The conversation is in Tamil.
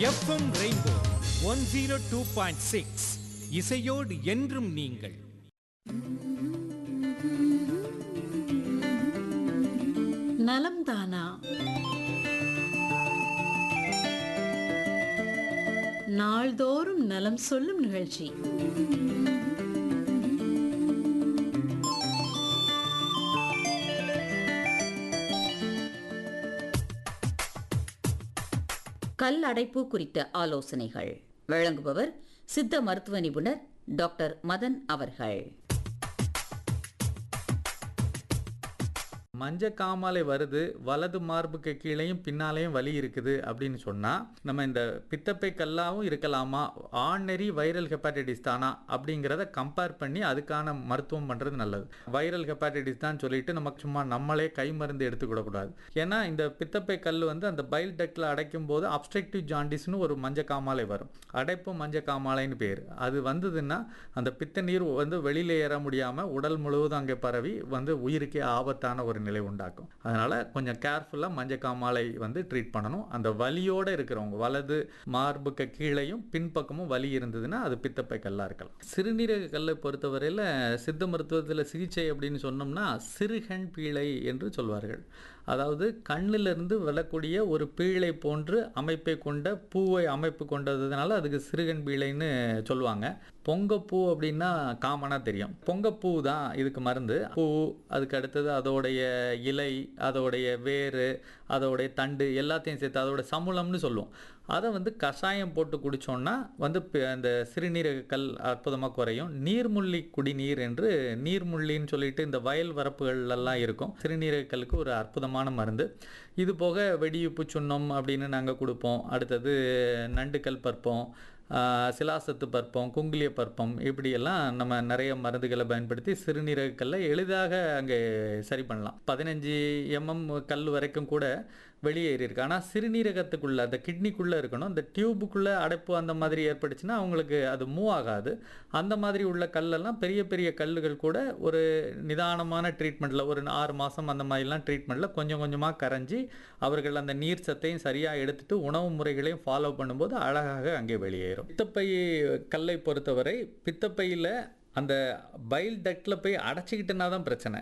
FM rainbow one zero two point six இசையோடு என்றும் நீங்கள் நலம் தானா நாள்தோறும் நலம் சொல்லும் நிகழ்ச்சி கல் அடைப்பு குறித்த ஆலோசனைகள் வழங்குபவர் சித்த மருத்துவ நிபுணர் டாக்டர் மதன் அவர்கள் மஞ்ச காமாலை வருது வலது மார்புக்கு கீழேயும் பின்னாலேயும் வலி இருக்குது அப்படின்னு சொன்னால் நம்ம இந்த பித்தப்பை கல்லாவும் இருக்கலாமா ஆர்டினரி வைரல் ஹெப்பாடைட்டிஸ் தானா அப்படிங்கிறத கம்பேர் பண்ணி அதுக்கான மருத்துவம் பண்ணுறது நல்லது வைரல் ஹெப்பாடைட்டிஸ் தான் சொல்லிட்டு நமக்கு சும்மா நம்மளே கை மருந்து எடுத்துக்கிடக்கூடாது ஏன்னா இந்த பித்தப்பை கல் வந்து அந்த பைல் டக்டில் அடைக்கும் போது அப்ஸ்ட்ரக்டிவ் ஜாண்டிஸ்னு ஒரு மஞ்ச காமாலை வரும் அடைப்பு மஞ்ச காமாலைன்னு பேர் அது வந்ததுன்னா அந்த பித்த நீர் வந்து வெளியில் ஏற முடியாமல் உடல் முழுவதும் அங்கே பரவி வந்து உயிருக்கே ஆபத்தான ஒரு நிலை உண்டாக்கும் அதனால் கொஞ்சம் கேர்ஃபுல்லாக மஞ்ச காமாலை வந்து ட்ரீட் பண்ணணும் அந்த வலியோடு இருக்கிறவங்க வலது மார்புக்கு கீழேயும் பின்பக்கமும் வலி இருந்ததுன்னா அது பித்தப்பை கல்லாக இருக்கலாம் சிறுநீரக கல்லை பொறுத்தவரையில் சித்த மருத்துவத்தில் சிகிச்சை அப்படின்னு சொன்னோம்னா சிறுகண் பீழை என்று சொல்வார்கள் அதாவது கண்ணிலிருந்து விழக்கூடிய ஒரு பீழை போன்று அமைப்பை கொண்ட பூவை அமைப்பு கொண்டதுனால அதுக்கு சிறுகண் பீழைன்னு சொல்லுவாங்க பொங்கப்பூ அப்படின்னா காமனாக தெரியும் பொங்கப்பூ தான் இதுக்கு மருந்து பூ அதுக்கு அடுத்தது அதோடைய இலை அதோடைய வேர் அதோடைய தண்டு எல்லாத்தையும் சேர்த்து அதோட சமுளம்னு சொல்லுவோம் அதை வந்து கஷாயம் போட்டு குடித்தோன்னா வந்து பி- அந்த சிறுநீரக கல் அற்புதமாக குறையும் நீர்முள்ளி குடிநீர் என்று நீர்முள்ளின்னு சொல்லிட்டு இந்த வயல் வரப்புகள்லாம் இருக்கும் சிறுநீரக கல்லுக்கு ஒரு அற்புதமான மருந்து இது போக வெடியுப்பு சுண்ணம் அப்படின்னு நாங்கள் கொடுப்போம் அடுத்தது நண்டுக்கல் பற்போம் ஆஹ் சிலாசத்து பற்பம் குங்குலிய பற்பம் இப்படியெல்லாம் நம்ம நிறைய மருந்துகளை பயன்படுத்தி சிறுநீரக கல்லை எளிதாக அங்கே சரி பண்ணலாம் பதினஞ்சு எம்எம் கல் வரைக்கும் கூட வெளியேறி இருக்கு ஆனால் சிறுநீரகத்துக்குள்ளே அந்த கிட்னிக்குள்ளே இருக்கணும் அந்த டியூபுக்குள்ளே அடைப்பு அந்த மாதிரி ஏற்பட்டுச்சுன்னா அவங்களுக்கு அது மூவ் ஆகாது அந்த மாதிரி உள்ள கல்லெல்லாம் பெரிய பெரிய கல்லுகள் கூட ஒரு நிதானமான ட்ரீட்மெண்ட்டில் ஒரு ஆறு மாதம் அந்த மாதிரிலாம் ட்ரீட்மெண்ட்டில் கொஞ்சம் கொஞ்சமாக கரைஞ்சி அவர்கள் அந்த நீர் சத்தையும் சரியாக எடுத்துட்டு உணவு முறைகளையும் ஃபாலோ பண்ணும்போது அழகாக அங்கே வெளியேறும் பித்தப்பை கல்லை பொறுத்தவரை பித்தப்பையில் அந்த பைல் டக்டில் போய் அடைச்சிக்கிட்டுனா தான் பிரச்சனை